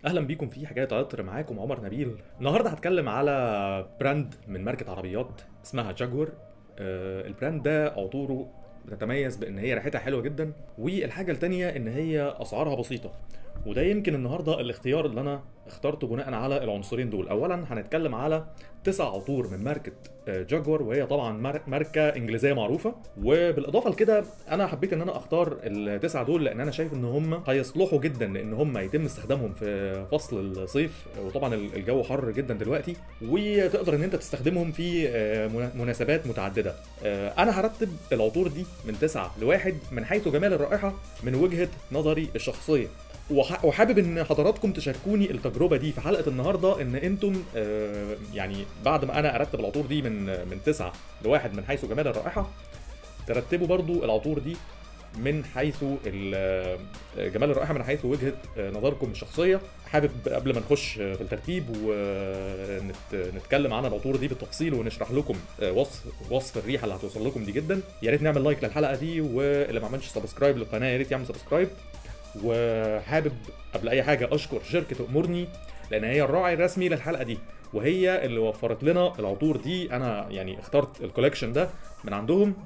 اهلا بيكم في حكايه عطر معاكم عمر نبيل النهارده هتكلم على براند من ماركه عربيات اسمها جاكور آه، البراند ده عطوره بتتميز بان هي ريحتها حلوه جدا والحاجه التانية ان هي اسعارها بسيطه وده يمكن النهارده الاختيار اللي انا اخترته بناء على العنصرين دول اولا هنتكلم على تسع عطور من ماركه آه، جاكور وهي طبعا مار- ماركه انجليزيه معروفه وبالاضافه لكده انا حبيت ان انا اختار التسعه دول لان انا شايف ان هم هيصلحوا جدا لان هم يتم استخدامهم في فصل الصيف وطبعا الجو حر جدا دلوقتي وتقدر ان انت تستخدمهم في آه، منا- مناسبات متعدده آه، انا هرتب العطور دي من تسعة لواحد من حيث جمال الرائحه من وجهه نظري الشخصيه وح- وحابب ان حضراتكم تشاركوني التجربه دي في حلقه النهارده ان انتم آه، يعني بعد ما انا ارتب العطور دي من من تسعة لواحد من حيث جمال الرائحه ترتبوا برضو العطور دي من حيث ال- جمال الرائحه من حيث وجهه نظركم الشخصيه حابب قبل ما نخش في الترتيب ونتكلم عن العطور دي بالتفصيل ونشرح لكم وصف وصف الريحه اللي هتوصل لكم دي جدا يا ريت نعمل لايك للحلقه دي واللي ما عملش سبسكرايب للقناه يا ريت يعمل سبسكرايب وحابب قبل اي حاجه اشكر شركه امورني لان هي الراعي الرسمي للحلقه دي وهي اللي وفرت لنا العطور دي انا يعني اخترت الكوليكشن ده من عندهم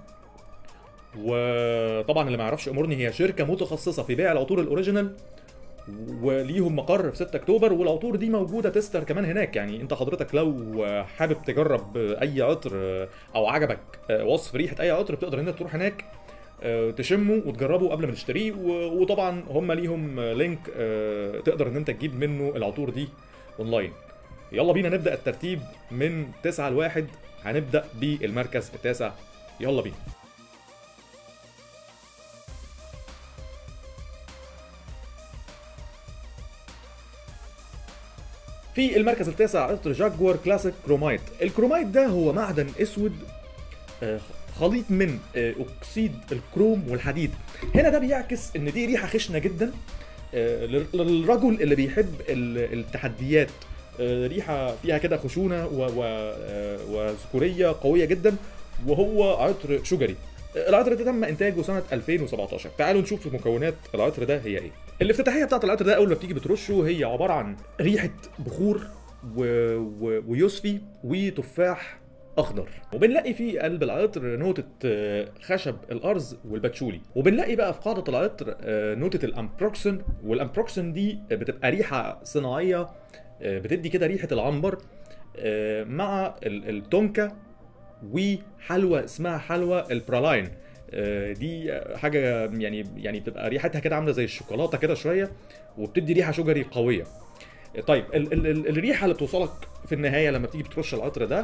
وطبعا اللي ما يعرفش امورني هي شركه متخصصه في بيع العطور الاوريجينال وليهم مقر في 6 اكتوبر والعطور دي موجوده تستر كمان هناك يعني انت حضرتك لو حابب تجرب اي عطر او عجبك وصف ريحه اي عطر بتقدر ان انت تروح هناك تشمه وتجربه قبل ما تشتريه و- وطبعا هم ليهم لينك تقدر ان انت تجيب منه العطور دي اونلاين يلا بينا نبدا الترتيب من 9 لواحد هنبدا بالمركز التاسع يلا بينا في المركز التاسع عطر جاكوار كلاسيك كرومايت الكرومايت ده هو معدن اسود آه، خليط من آه، اكسيد الكروم والحديد هنا ده بيعكس ان دي ريحه خشنه جدا آه، لل- للرجل اللي بيحب ال- التحديات آه، ريحه فيها كده خشونه و- و- آه، وذكوريه قويه جدا وهو عطر شجري العطر ده تم انتاجه سنه 2017 تعالوا نشوف مكونات العطر ده هي ايه الافتتاحيه بتاعت العطر ده اول ما بتيجي بترشه هي عباره عن ريحه بخور و... و... ويوسفي وتفاح اخضر وبنلاقي في قلب العطر نوتة آه، خشب الارز والباتشولي وبنلاقي بقى في قاعدة العطر آه، نوتة الامبروكسن والامبروكسن دي بتبقى ريحة صناعية آه، بتدي كده ريحة العنبر آه، مع ال- التونكا وحلوى اسمها حلوى البرالاين آه، دي حاجة يعني يعني بتبقى ريحتها كده عاملة زي الشوكولاتة كده شوية وبتدي ريحة شجري قوية طيب ال ال ال الريحة اللي بتوصلك في النهاية لما بتيجي بترش العطر ده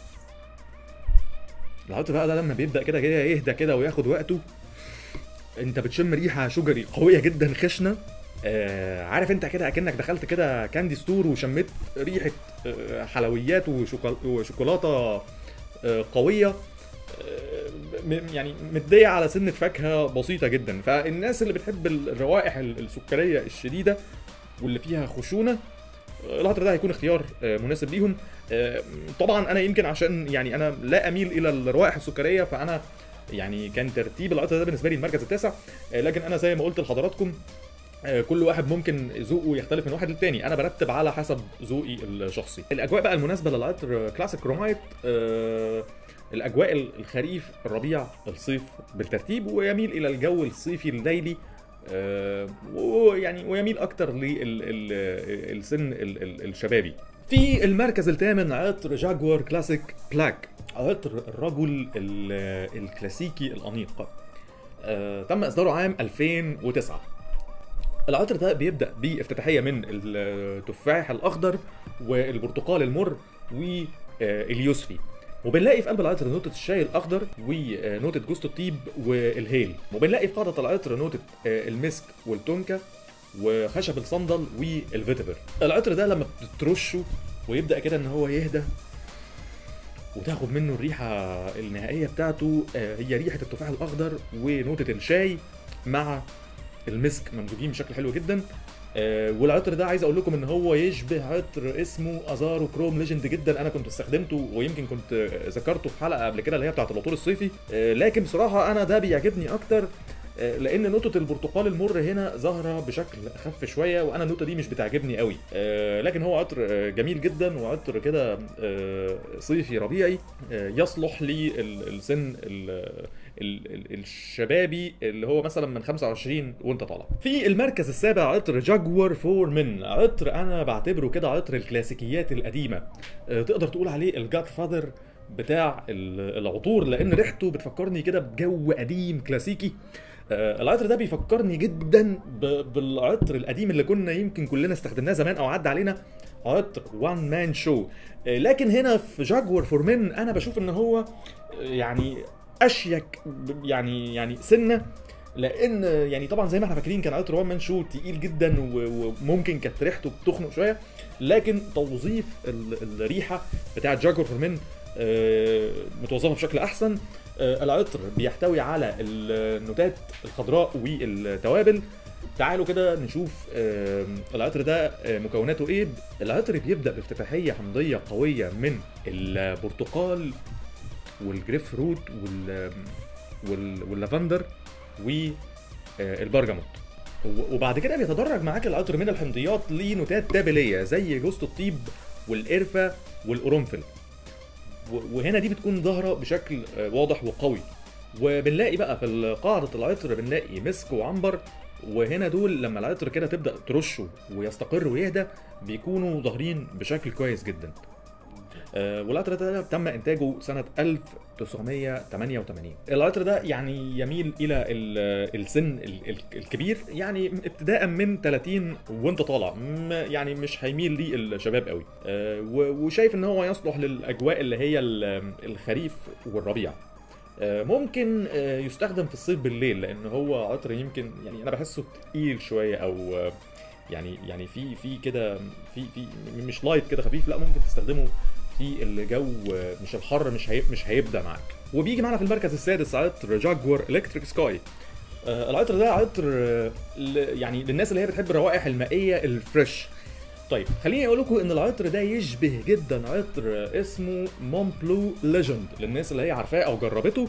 العطر بقى ده لما بيبدأ كده كده يهدى كده وياخد وقته انت بتشم ريحة شجري قوية جدا خشنة آه عارف انت كده اكنك دخلت كده كاندي ستور وشميت ريحة آه حلويات وشوكول- وشوكولاتة آه قوية آه، م- يعني مدية على سنة فاكهة بسيطة جدا فالناس اللي بتحب ال- الروائح ال- السكرية الشديدة واللي فيها خشونة آه، العطر ده هيكون اختيار آه، مناسب ليهم آه، طبعا انا يمكن عشان يعني انا لا اميل الى الروائح السكريه فانا يعني كان ترتيب العطر ده بالنسبه لي المركز التاسع آه، لكن انا زي ما قلت لحضراتكم آه، كل واحد ممكن ذوقه يختلف من واحد للتاني انا برتب على حسب ذوقي الشخصي الاجواء بقى المناسبه للعطر كلاسيك كرومايت آه، الاجواء الخريف الربيع الصيف بالترتيب ويميل الى الجو الصيفي الليلي آه، ويعني ويميل اكتر للسن الشبابي في المركز الثامن عطر جاكوار كلاسيك بلاك عطر الرجل ال- الكلاسيكي الانيق آه، تم اصداره عام 2009 العطر ده بيبدا بافتتاحيه من التفاح الاخضر والبرتقال المر واليوسفي وبنلاقي في قلب العطر نوتة الشاي الأخضر ونوتة جوز الطيب والهيل وبنلاقي في قاعدة العطر نوتة آه، المسك والتونكا وخشب الصندل والفيتيفر العطر ده لما بترشه ويبدأ كده ان هو يهدى وتاخد منه الريحة النهائية بتاعته آه، هي ريحة التفاح الأخضر ونوتة الشاي مع المسك ممزوجين بشكل حلو جدا آه، والعطر ده عايز اقول لكم ان هو يشبه عطر اسمه ازارو كروم ليجند جدا انا كنت استخدمته ويمكن كنت آه، ذكرته في حلقه قبل كده اللي هي بتاعه العطور الصيفي آه، لكن بصراحه انا ده بيعجبني اكتر آه، لان نوتة البرتقال المر هنا ظاهره بشكل اخف شويه وانا النوتة دي مش بتعجبني قوي آه، لكن هو عطر آه، جميل جدا وعطر كده آه، صيفي ربيعي آه، يصلح للسن الشبابي اللي هو مثلا من 25 وانت طالع في المركز السابع عطر جاكور فور من عطر انا بعتبره كده عطر الكلاسيكيات القديمه آه، تقدر تقول عليه الجاد فاذر بتاع ال- العطور لان ريحته بتفكرني كده بجو قديم كلاسيكي آه، العطر ده بيفكرني جدا ب- بالعطر القديم اللي كنا يمكن كلنا استخدمناه زمان او عدى علينا عطر وان مان شو لكن هنا في جاكور فور مين انا بشوف ان هو آه، يعني اشيك ب- يعني يعني سنه لان يعني طبعا زي ما احنا فاكرين كان عطر وان مان شو تقيل جدا و- وممكن كانت ريحته بتخنق شويه لكن توظيف ال- الريحه بتاعه جاكور فور مين آه، متوظفه بشكل احسن آه، العطر بيحتوي على النوتات الخضراء والتوابل تعالوا كده نشوف آه، العطر ده آه، مكوناته ايه العطر بيبدا بافتتاحيه حمضيه قويه من البرتقال والجريف فروت وال وال- واللافندر والبرجموت و- وبعد كده بيتدرج معاك العطر من الحمضيات لنوتات تابليه زي جوز الطيب والقرفه والقرنفل و- وهنا دي بتكون ظاهره بشكل آه، واضح وقوي وبنلاقي بقى في قاعده العطر بنلاقي مسك وعنبر وهنا دول لما العطر كده تبدا ترشه ويستقر ويهدى بيكونوا ظاهرين بشكل كويس جدا آه، والعطر ده تم انتاجه سنه 1988 العطر ده يعني يميل الى ال- السن ال- ال- الكبير يعني ابتداء من 30 وانت طالع م- يعني مش هيميل للشباب قوي آه، و- وشايف ان هو يصلح للاجواء اللي هي ال- الخريف والربيع آه، ممكن آه، يستخدم في الصيف بالليل لان هو عطر يمكن يعني انا بحسه تقيل شويه او آه، يعني يعني في في كده في في مش لايت كده خفيف لا ممكن تستخدمه في الجو آه، مش الحر مش هي مش هيبدا معاك وبيجي معانا في المركز السادس عطر جاكور الكتريك سكاي آه، العطر ده عطر آه، ل- يعني للناس اللي هي بتحب الروائح المائيه الفريش طيب خليني اقول لكم ان العطر ده يشبه جدا عطر آه، اسمه مون بلو ليجند للناس اللي هي عارفاه او جربته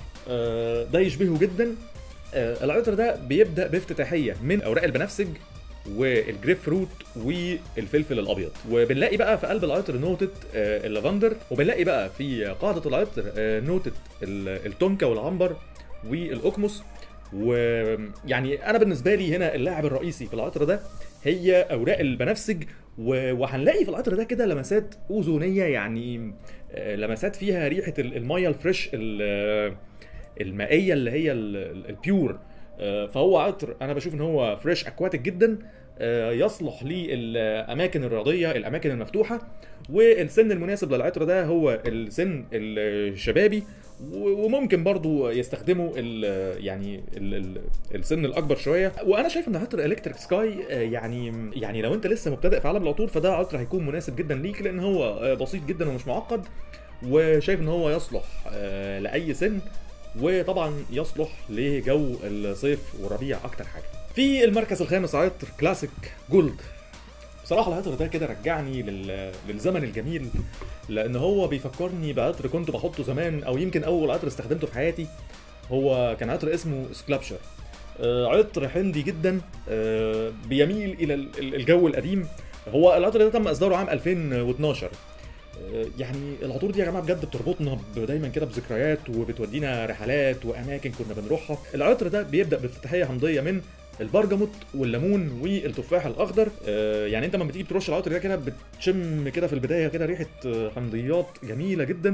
آه، ده يشبهه جدا آه، العطر ده بيبدا بافتتاحيه من اوراق البنفسج والجريب فروت والفلفل الابيض وبنلاقي بقى في قلب العطر نوتة آه، اللافندر وبنلاقي بقى في قاعدة العطر آه، نوتة ال- التونكا والعنبر والاوكموس ويعني انا بالنسبه لي هنا اللاعب الرئيسي في العطر ده هي اوراق البنفسج و- وهنلاقي في العطر ده كده لمسات اوزونيه يعني آه، لمسات فيها ريحه ال- الميه الفريش ال- المائيه اللي هي ال- ال- البيور آه، فهو عطر انا بشوف ان هو فريش اكواتيك جدا آه، يصلح للاماكن الرياضيه الاماكن المفتوحه والسن المناسب للعطر ده هو السن الشبابي و- وممكن برضو يستخدموا ال يعني ال ال السن الاكبر شويه وانا شايف ان عطر الكتريك سكاي يعني يعني لو انت لسه مبتدئ في عالم العطور فده عطر هيكون مناسب جدا ليك لان هو آه، بسيط جدا ومش معقد وشايف ان هو يصلح آه، لاي سن وطبعا يصلح لجو الصيف والربيع اكتر حاجه في المركز الخامس عطر كلاسيك جولد بصراحه العطر ده كده رجعني لل... للزمن الجميل لان هو بيفكرني بعطر كنت بحطه زمان او يمكن اول عطر استخدمته في حياتي هو كان عطر اسمه سكلابشر آه، عطر هندي جدا آه، بيميل الى ال- ال- الجو القديم هو العطر ده تم اصداره عام 2012 آه، يعني العطور دي يا جماعه بجد بتربطنا ب- دايما كده بذكريات وبتودينا رحلات واماكن كنا بنروحها العطر ده بيبدا بافتتاحيه حمضيه من البرجموت والليمون والتفاح الاخضر آه، يعني انت لما بتيجي ترش العطر ده كده بتشم كده في البدايه كده ريحه آه، حمضيات جميله جدا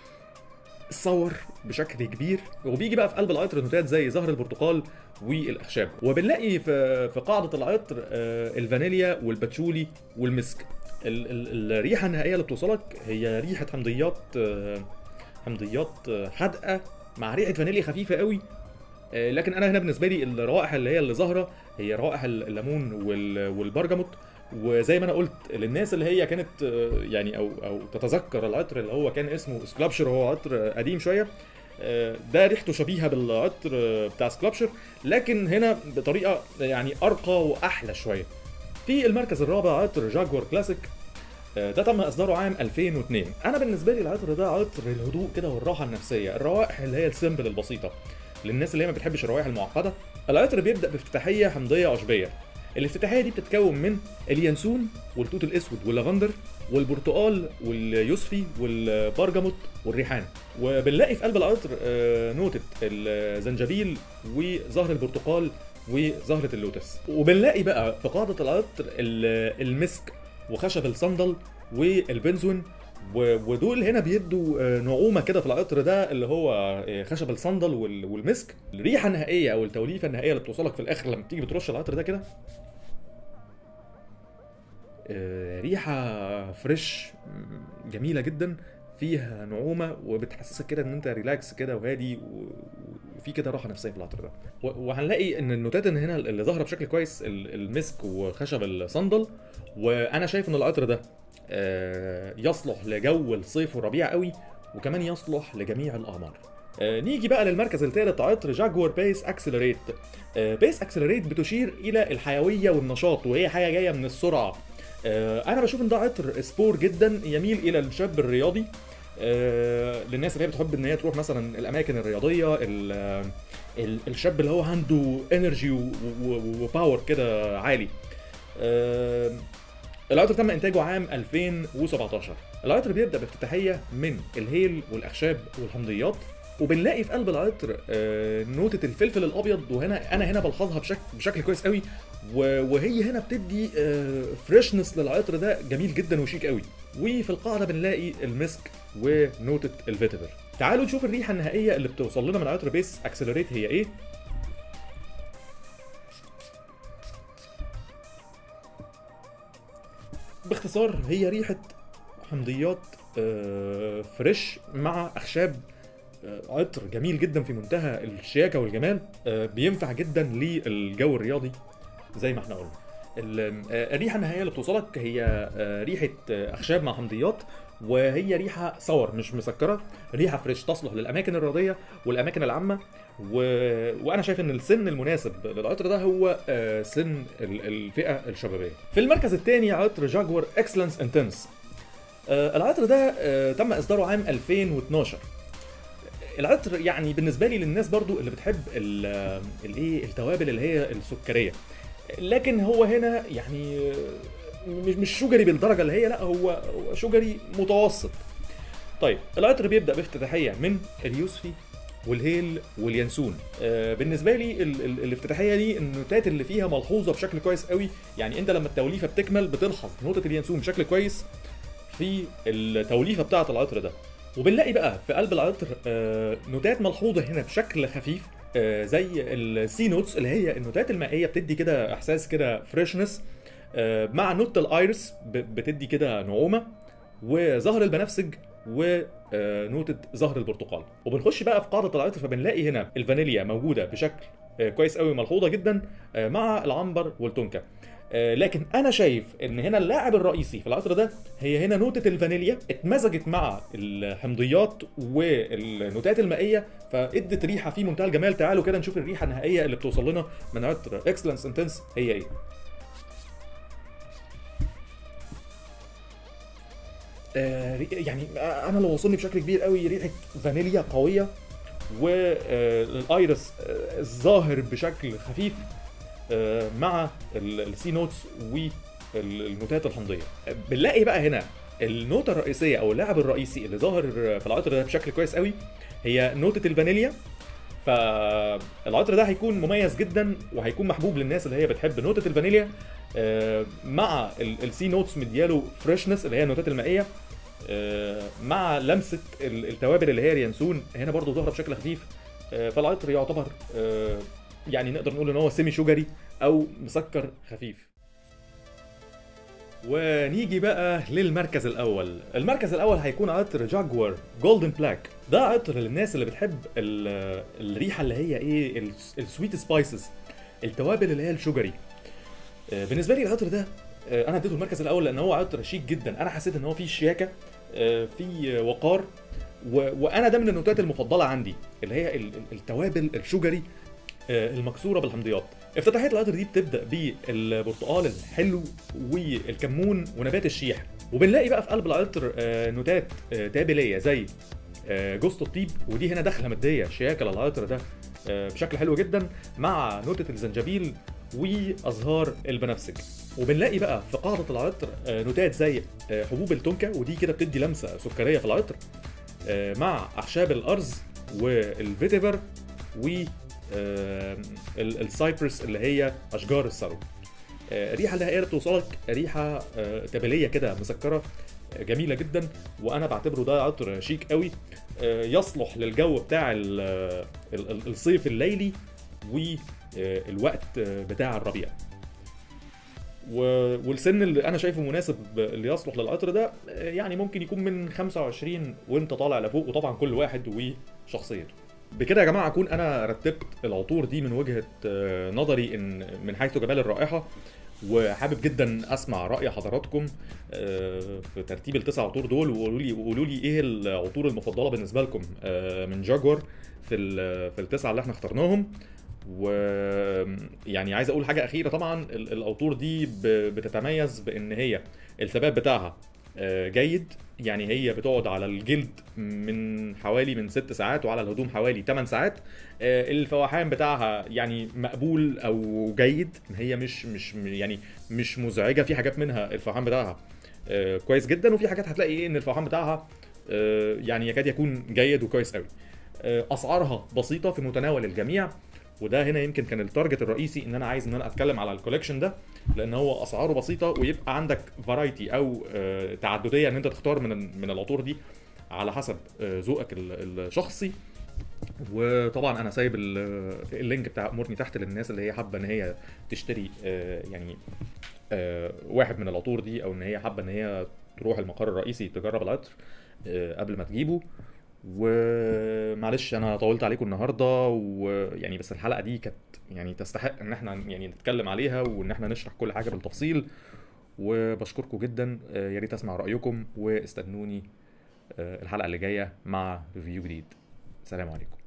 تصور بشكل كبير وبيجي بقى في قلب العطر نوتات زي زهر البرتقال والاخشاب وبنلاقي في في قاعده العطر آه، الفانيليا والباتشولي والمسك ال- ال- الريحه النهائيه اللي بتوصلك هي ريحه حمضيات آه، حمضيات آه، حادقه مع ريحه فانيليا خفيفه قوي آه، لكن انا هنا بالنسبه لي الروائح اللي هي اللي ظاهره هي روائح الليمون وال- والبرجموت وزي ما انا قلت للناس اللي هي كانت آه، يعني او او تتذكر العطر اللي هو كان اسمه سكلابشر هو عطر آه، قديم شويه آه، ده ريحته شبيهه بالعطر آه، بتاع سكلابشر لكن هنا بطريقه يعني ارقى واحلى شويه في المركز الرابع عطر جاكور كلاسيك آه، ده تم اصداره عام 2002 انا بالنسبه لي العطر ده عطر الهدوء كده والراحه النفسيه الروائح اللي هي السيمبل البسيطه للناس اللي هي ما بتحبش الروائح المعقده العطر بيبدا بافتتاحيه حمضيه عشبيه الافتتاحيه دي بتتكون من اليانسون والتوت الاسود واللافندر والبرتقال واليوسفي والبرجموت والريحان وبنلاقي في قلب العطر آه، نوتة الزنجبيل وزهر البرتقال وزهرة اللوتس وبنلاقي بقى في قاعدة العطر ال- المسك وخشب الصندل والبنزون و- ودول هنا بيدوا آه، نعومه كده في العطر ده اللي هو آه، خشب الصندل وال- والمسك الريحه النهائيه او التوليفه النهائيه اللي بتوصلك في الاخر لما تيجي بترش العطر ده كده آه، ريحه فريش م- جميله جدا فيها نعومه وبتحسسك كده ان انت ريلاكس كده وهادي و- وفي كده راحه نفسيه في العطر ده و- وهنلاقي ان النوتات ان هنا اللي ظاهره بشكل كويس ال- المسك وخشب الصندل وانا شايف ان العطر ده آه، يصلح لجو الصيف والربيع قوي وكمان يصلح لجميع الاعمار آه، نيجي بقى للمركز الثالث عطر جاكور بيس اكسلريت آه، بيس اكسلريت بتشير الى الحيويه والنشاط وهي حاجه جايه من السرعه آه، انا بشوف ان ده عطر سبور جدا يميل الى الشاب الرياضي آه، للناس اللي هي بتحب ان هي تروح مثلا الاماكن الرياضيه ال- آه، ال- الشاب اللي هو عنده انرجي وباور كده عالي آه، العطر تم انتاجه عام 2017 العطر بيبدا بافتتاحيه من الهيل والاخشاب والحمضيات وبنلاقي في قلب العطر آه، نوتة الفلفل الابيض وهنا انا هنا بلحظها بشكل بشكل كويس قوي و- وهي هنا بتدي فريشنس للعطر ده جميل جدا وشيك قوي وفي القاعده بنلاقي المسك ونوتة الفيتيفر تعالوا نشوف الريحه النهائيه اللي بتوصل لنا من عطر بيس اكسلريت هي ايه باختصار هي ريحه حمضيات آه، فريش مع اخشاب آه، عطر جميل جدا في منتهى الشياكه والجمال آه، بينفع جدا للجو الرياضي زي ما احنا قلنا ال- آه، الريحه النهائيه اللي بتوصلك هي آه، ريحه آه، اخشاب مع حمضيات وهي ريحه صور مش مسكره ريحه فريش تصلح للاماكن الرياضيه والاماكن العامه و... وانا شايف ان السن المناسب للعطر ده هو آه، سن ال- الفئه الشبابيه في المركز الثاني عطر جاكور اكسلنس انتنس العطر ده آه، تم اصداره عام 2012 العطر يعني بالنسبه لي للناس برضو اللي بتحب ال- الايه التوابل اللي هي السكريه لكن هو هنا يعني آه، مش مش شجري بالدرجه اللي هي لا هو هو شجري متوسط طيب العطر بيبدا بافتتاحيه من اليوسفي والهيل واليانسون آه بالنسبه لي ال ال الافتتاحيه دي النوتات اللي فيها ملحوظه بشكل كويس قوي يعني انت لما التوليفه بتكمل بتلحظ نوتة اليانسون بشكل كويس في التوليفه بتاعه العطر ده وبنلاقي بقى في قلب العطر آه، نوتات ملحوظه هنا بشكل خفيف آه، زي السي نوتس اللي هي النوتات المائيه بتدي كده احساس كده فريشنس مع نوت الايرس ب- بتدي كده نعومه وزهر البنفسج ونوتة زهر البرتقال وبنخش بقى في قاعدة العطر فبنلاقي هنا الفانيليا موجودة بشكل آه، كويس قوي ملحوظة جدا آه، مع العنبر والتونكا آه، لكن انا شايف ان هنا اللاعب الرئيسي في العطر ده هي هنا نوتة الفانيليا اتمزجت مع الحمضيات والنوتات المائية فادت ريحة في منتهى الجمال تعالوا كده نشوف الريحة النهائية اللي بتوصل لنا من عطر اكسلنس انتنس هي ايه آه، ري- يعني آه، انا لو وصلني بشكل كبير قوي ريحه فانيليا قويه والايرس الظاهر بشكل خفيف آه، مع ال- السي نوتس والنوتات الحمضيه آه، بنلاقي بقى هنا النوتة الرئيسية أو اللاعب الرئيسي اللي ظاهر في العطر ده بشكل كويس قوي هي نوتة الفانيليا فالعطر ده هيكون مميز جدا وهيكون محبوب للناس اللي هي بتحب نوتة الفانيليا آه، مع السي نوتس مدياله فريشنس اللي هي النوتات المائية آه، مع لمسة ال- التوابل اللي هي اليانسون هنا برضو ظاهرة بشكل خفيف آه، فالعطر يعتبر آه، يعني نقدر نقول ان هو سيمي شوجري او مسكر خفيف ونيجي بقى للمركز الاول المركز الاول هيكون عطر جاكوار جولدن بلاك ده عطر للناس اللي بتحب ال- الريحه اللي هي ايه الس- السويت سبايسز التوابل اللي هي الشجري آه، بالنسبه لي العطر ده آه، انا اديته المركز الاول لان هو عطر شيك جدا انا حسيت ان هو فيه شياكه آه، فيه وقار و... وانا ده من النوتات المفضله عندي اللي هي ال- ال- التوابل الشجري آه، المكسوره بالحمضيات افتتاحيه العطر دي بتبدا بالبرتقال الحلو والكمون ونبات الشيح وبنلاقي بقى في قلب العطر آه، نوتات آه، تابليه زي آه، جوز الطيب ودي هنا دخله ماديه شياكه للعطر ده آه، بشكل حلو جدا مع نوتة الزنجبيل وازهار البنفسج وبنلاقي بقى في قاعده العطر آه، نوتات زي آه، حبوب التونكا ودي كده بتدي لمسه سكريه في العطر آه، مع اعشاب الارز والفيتيفر و آه، ال- السايبرس اللي هي اشجار الثرو آه، الريحه اللي هي بتوصلك ريحه آه، تبليه كده مسكره آه، جميله جدا وانا بعتبره ده عطر شيك قوي آه، يصلح للجو بتاع ال- ال- ال- الصيف الليلي والوقت بتاع الربيع و- والسن اللي انا شايفه مناسب اللي يصلح للعطر ده آه، يعني ممكن يكون من 25 وانت طالع لفوق وطبعا كل واحد وشخصيته بكده يا جماعه اكون انا رتبت العطور دي من وجهه آه، نظري ان من حيث جمال الرائحه وحابب جدا اسمع راي حضراتكم آه، في ترتيب التسع عطور دول وقولوا لي وقولوا لي ايه العطور المفضله بالنسبه لكم آه، من جاكور في ال- في التسعه اللي احنا اخترناهم و يعني عايز اقول حاجه اخيره طبعا ال- العطور دي ب- بتتميز بان هي الثبات بتاعها آه، جيد يعني هي بتقعد على الجلد من حوالي من 6 ساعات وعلى الهدوم حوالي 8 ساعات آه، الفواحان بتاعها يعني مقبول او جيد هي مش مش يعني مش مزعجه في حاجات منها الفواحان بتاعها آه، كويس جدا وفي حاجات هتلاقي ايه ان الفواحان بتاعها آه، يعني يكاد يكون جيد وكويس قوي آه، اسعارها بسيطه في متناول الجميع وده هنا يمكن كان التارجت الرئيسي ان انا عايز ان انا اتكلم على الكوليكشن ده لان هو اسعاره بسيطه ويبقى عندك فرايتي او آه، تعدديه ان انت تختار من ال- من العطور دي على حسب آه، ذوقك ال- الشخصي وطبعا انا سايب ال- اللينك بتاع امورني تحت للناس اللي هي حابه ان هي تشتري آه، يعني آه، واحد من العطور دي او ان هي حابه ان هي تروح المقر الرئيسي تجرب العطر آه، قبل ما تجيبه ومعلش انا طولت عليكم النهارده ويعني بس الحلقه دي كانت يعني تستحق ان احنا يعني نتكلم عليها وان احنا نشرح كل حاجه بالتفصيل وبشكركم جدا آه، يا ريت اسمع رايكم واستنوني آه، الحلقه اللي جايه مع ريفيو جديد سلام عليكم